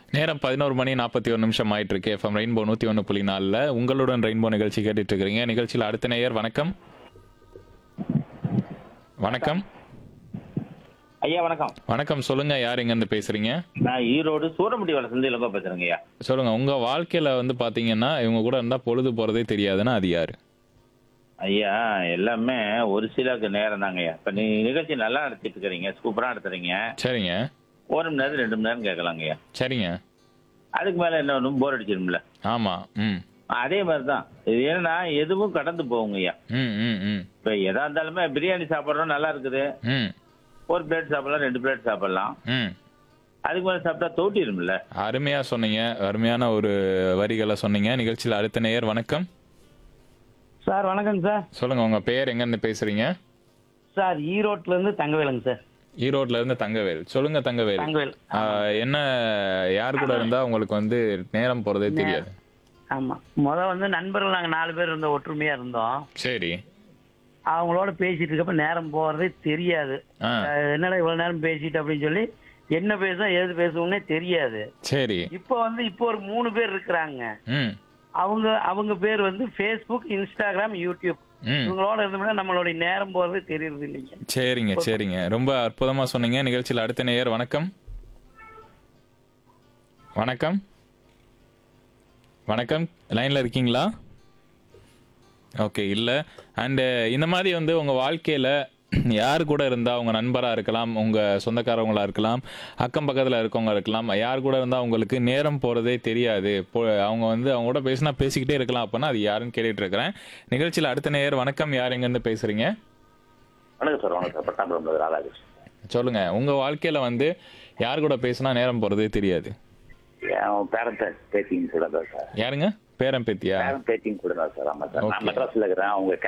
நேரம் பதினோரு மணி நாற்பத்தி ஒரு நிமிஷம் ஆயிட்டு இருக்கு எஃப்எம் ரெயின்போ நூற்றி ஒன்று புள்ளி நாலில் உங்களுடன் ரெயின்போ நிகழ்ச்சி கேட்டுட்டு இருக்கிறீங்க நிகழ்ச்சியில் அடுத்த நேயர் வணக்கம் வணக்கம் ஐயா வணக்கம் வணக்கம் சொல்லுங்க யார் எங்கேருந்து பேசுறீங்க நான் ஈரோடு சூரமுடி வள சந்தை இளங்கோ பேசுறேங்க ஐயா சொல்லுங்க உங்க வாழ்க்கையில வந்து பாத்தீங்கன்னா இவங்க கூட இருந்தா பொழுது போறதே தெரியாதுன்னா அது யாரு ஐயா எல்லாமே ஒரு சிலருக்கு நேரம் தாங்க ஐயா இப்ப நீ நிகழ்ச்சி நல்லா நடத்திட்டு இருக்கிறீங்க சூப்பரா நடத்துறீங்க சரிங்க ஒரு மணி நேரம் ரெண்டு மணி நேரம் கேட்கலாங்க ஐயா சரிங்க அதுக்கு மேல என்ன ஒன்றும் போர் அடிச்சிரும்ல ஆமா ம் அதே மாதிரி தான் இது ஏன்னா எதுவும் கடந்து போகுங்க ஐயா ம் ம் ம் இப்ப எதா இருந்தாலுமே பிரியாணி சாப்பிட்றோம் நல்லா இருக்குது ம் ஒரு பிளேட் சாப்பிடலாம் ரெண்டு பிளேட் சாப்பிடலாம் ம் அதுக்கு மேல சாப்பிட்டா தோட்டிடும்ல அருமையா சொன்னீங்க அருமையான ஒரு வரிகளை சொன்னீங்க நிகழ்ச்சியில் அடுத்த நேயர் வணக்கம் சார் வணக்கம் சார் சொல்லுங்க உங்க பேர் எங்க இருந்து பேசுறீங்க சார் ஈரோட்ல இருந்து தங்கவேலுங்க சார் ஈரோட்ல இருந்து தங்கவேல் சொல்லுங்க தங்கவேல் தங்கவேல் ஆ, என்ன யார் கூட இருந்தா உங்களுக்கு வந்து நேரம் போறதே தெரியாது ஆமா முத வந்து நண்பர்கள் நாங்க நாலு பேர் இருந்தோம் ஒற்றுமையா இருந்தோம் சரி அவங்களோட பேசிட்டு இருக்கப்ப நேரம் போறதே தெரியாது ஆ அஹ் என்னடா இவ்வளவு நேரம் பேசிட்டு அப்படின்னு சொல்லி என்ன பேசும் ஏது பேசுவோம்னே தெரியாது சரி இப்போ வந்து இப்போ ஒரு மூணு பேர் இருக்கிறாங்க ம் அவங்க அவங்க பேர் வந்து ஃபேஸ்புக் இன்ஸ்டாகிராம் யூடியூப் ம் இவங்களோட இருந்தோம்னா நம்மளுடைய நேரம் போறது தெரியறது இல்லைங்க சரிங்க சரிங்க ரொம்ப அற்புதமா சொன்னீங்க நிகழ்ச்சியில் அடுத்த நேயர் வணக்கம் வணக்கம் வணக்கம் லைன்ல இருக்கீங்களா ஓகே இல்லை அண்டு இந்த மாதிரி வந்து உங்க வாழ்க்கையில யார் கூட இருந்தா உங்க நண்பரா இருக்கலாம் உங்க சொந்தக்காரவங்களா இருக்கலாம் அக்கம் பக்கத்துல இருக்கவங்க இருக்கலாம் யார் கூட இருந்தா உங்களுக்கு நேரம் போறதே தெரியாது போ- அவங்க வந்து அவங்க கூட பேசினா பேசிக்கிட்டே இருக்கலாம் அப்படின்னா அது யாருன்னு கேட்டுட்டு இருக்கிறேன் நிகழ்ச்சியில் அடுத்த நேயர் வணக்கம் யார் எங்கேருந்து பேசுறீங்க வணக்கம் சார் வணக்கம் சார் பட்டாம்பரம் ராதாகிருஷ்ணன் சொல்லுங்க உங்க வாழ்க்கையில வந்து யார் கூட பேசினா நேரம் போறதே தெரியாது என் பேரண்ட் பேட்டிங் கூட தான் சார் யாருங்க பேரன் பேத்தியா பேரண்ட் பேட்டிங் கூட தான் சார் ஆமா சார் நான் Okay. மெட்ராஸ்ல இருக்கிறேன் அவங்க